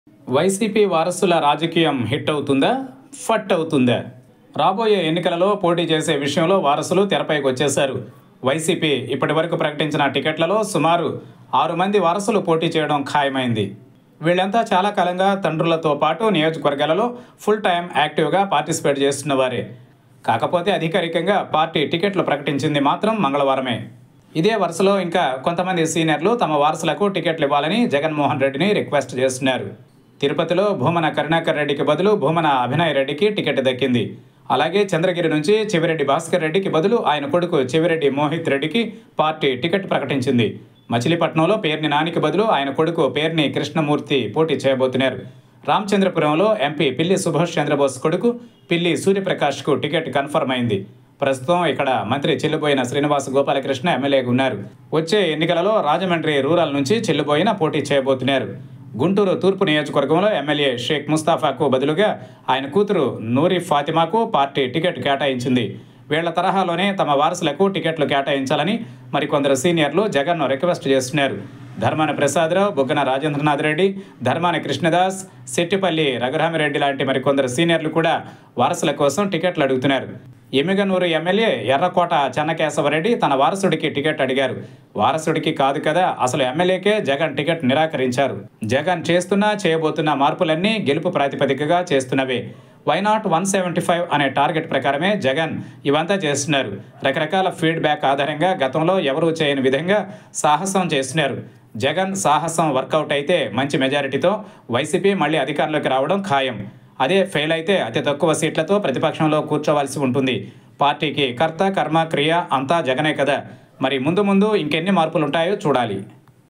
YCP వారసుల రాజకీయం hit అవుతుందా ఫట్ అవుతుందా రాబోయే ఎన్నికలలో పోటీ చేసే విషయంలో వారసులు తెరపైకి వచ్చేశారు వైసీపీ ఇప్పటి వరకు ప్రకటించిన టికెట్లలో సుమారు ఆరు మంది వారసులు పోటీ చేయడం ఖాయమైంది వీళ్ళంతా చాలా కాలంగా తండ్రులతో పాటు నియోజకవర్గాలలో ఫుల్ టైం యాక్టివ్గా పార్టిసిపేట్ చేస్తున్న వారే కాకపోతే అధికారికంగా పార్టీ టికెట్లు ప్రకటించింది మాత్రం మంగళవారమే ఇదే వరుసలో ఇంకా కొంతమంది సీనియర్లు తమ వారసులకు టికెట్లు ఇవ్వాలని జగన్మోహన్ రెడ్డిని రిక్వెస్ట్ చేస్తున్నారు తిరుపతిలో భూమన కరుణాకర్ రెడ్డికి బదులు భూమన అభినయ్ రెడ్డికి టికెట్ దక్కింది అలాగే చంద్రగిరి నుంచి చెవిరెడ్డి భాస్కర్ రెడ్డికి బదులు ఆయన కొడుకు చెవిరెడ్డి మోహిత్ రెడ్డికి పార్టీ టికెట్ ప్రకటించింది మచిలీపట్నంలో పేర్ని నానికి బదులు ఆయన కొడుకు పేర్ని కృష్ణమూర్తి పోటీ చేయబోతున్నారు రామచంద్రపురంలో ఎంపీ పిల్లి సుభాష్ చంద్రబోస్ కొడుకు పిల్లి సూర్యప్రకాష్కు టికెట్ కన్ఫర్మ్ అయింది ప్రస్తుతం ఇక్కడ మంత్రి చెల్లిపోయిన శ్రీనివాస్ గోపాలకృష్ణ ఎమ్మెల్యేగా ఉన్నారు వచ్చే ఎన్నికలలో రాజమండ్రి రూరల్ నుంచి చెల్లిపోయిన పోటీ చేయబోతున్నారు గుంటూరు తూర్పు నియోజకవర్గంలో ఎమ్మెల్యే షేక్ ముస్తాఫాకు బదులుగా ఆయన కూతురు నూరి ఫాతిమాకు పార్టీ టికెట్ కేటాయించింది వీళ్ల తరహాలోనే తమ వారసులకు టికెట్లు కేటాయించాలని మరికొందరు సీనియర్లు జగన్ను రిక్వెస్ట్ చేస్తున్నారు ధర్మాన ప్రసాదరావు బుగ్గన రాజేంద్రనాథ్ రెడ్డి ధర్మాన కృష్ణదాస్ శెట్టిపల్లి రఘురామిరెడ్డి లాంటి మరికొందరు సీనియర్లు కూడా వారసుల కోసం టికెట్లు అడుగుతున్నారు ఎమ్మిగనూరు ఎమ్మెల్యే ఎర్రకోట చెన్నకేశవరెడ్డి తన వారసుడికి టికెట్ అడిగారు వారసుడికి కాదు కదా అసలు ఎమ్మెల్యేకే జగన్ టికెట్ నిరాకరించారు జగన్ చేస్తున్న చేయబోతున్న మార్పులన్నీ గెలుపు ప్రాతిపదికగా చేస్తున్నవే వైనాట్ వన్ సెవెంటీ ఫైవ్ అనే టార్గెట్ ప్రకారమే జగన్ ఇవంతా చేస్తున్నారు రకరకాల ఫీడ్బ్యాక్ ఆధారంగా గతంలో ఎవరూ చేయని విధంగా సాహసం చేస్తున్నారు జగన్ సాహసం వర్కౌట్ అయితే మంచి మెజారిటీతో వైసీపీ మళ్ళీ అధికారంలోకి రావడం ఖాయం అదే ఫెయిల్ అయితే అతి తక్కువ సీట్లతో ప్రతిపక్షంలో కూర్చోవలసి ఉంటుంది పార్టీకి కర్త కర్మ క్రియ అంతా జగనే కదా మరి ముందు ముందు ఇంకెన్ని మార్పులు ఉంటాయో చూడాలి